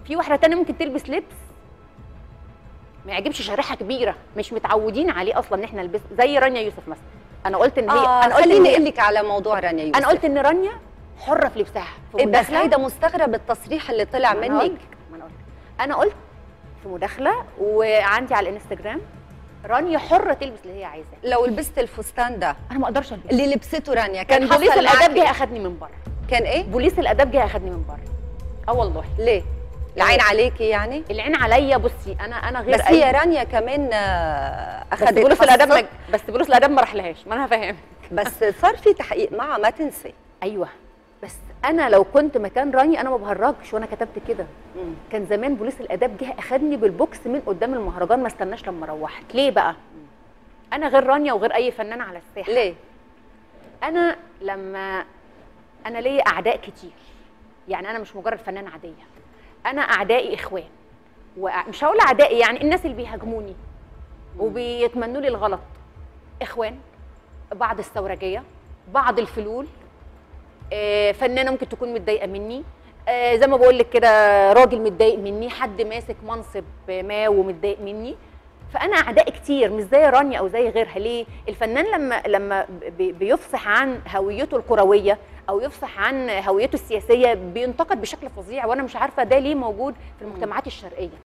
في واحده تانية ممكن تلبس لبس ما يعجبش شريحه كبيره مش متعودين عليه اصلا ان احنا نلبس زي رانيا يوسف مثلا انا قلت ان هي آه انا قلت ان خليني هي اقول لك على موضوع رانيا يوسف انا قلت ان رانيا حره في لبسها في إيه بس مداخلة. هيدا مستغرب التصريح اللي طلع ما أنا منك قلت- ما انا قلت انا قلت في مداخله وعندي على الانستجرام رانيا حره تلبس اللي هي عايزاه لو لبست الفستان ده انا ما اقدرش البس اللي لبسته رانيا كان كان بوليس حصل الاداب جه معك اخدني من بره كان ايه بوليس الاداب جه اخدني من بره اه والله ليه العين عليكي يعني العين عليا بصي انا انا غير بس هي رانيا كمان آه، بس اخذت بوليس الاداب حصة، ما بس بوليس الاداب ما راحلهاش ما انا هفهمك بس صار في تحقيق معها ما تنسي ايوه بس انا لو كنت مكان راني انا ما بهرجش وانا كتبت كده كان زمان بوليس الاداب جه اخدني بالبوكس من قدام المهرجان ما استناش لما روحت ليه بقى انا غير رانيا وغير اي فنان على الساحه ليه انا لما انا ليا اعداء كتير يعني انا مش مجرد فنان عاديه انا اعدائي اخوان ومش هقول اعدائي يعني الناس اللي بيهاجموني وبيتمنوا لي الغلط اخوان بعض الثورجيه بعض الفلول آه، فنانه ممكن تكون متضايقه مني آه، زي ما بقول لك كده راجل متضايق مني حد ماسك منصب ما ومتضايق مني فانا اعداء كتير مش زي رانيا او زي غيرها ليه الفنان لما لما بي- بيفصح عن هويته الكرويه او يفصح عن هويته السياسيه بينتقد بشكل فظيع وانا مش عارفه ده ليه موجود في المجتمعات الشرقيه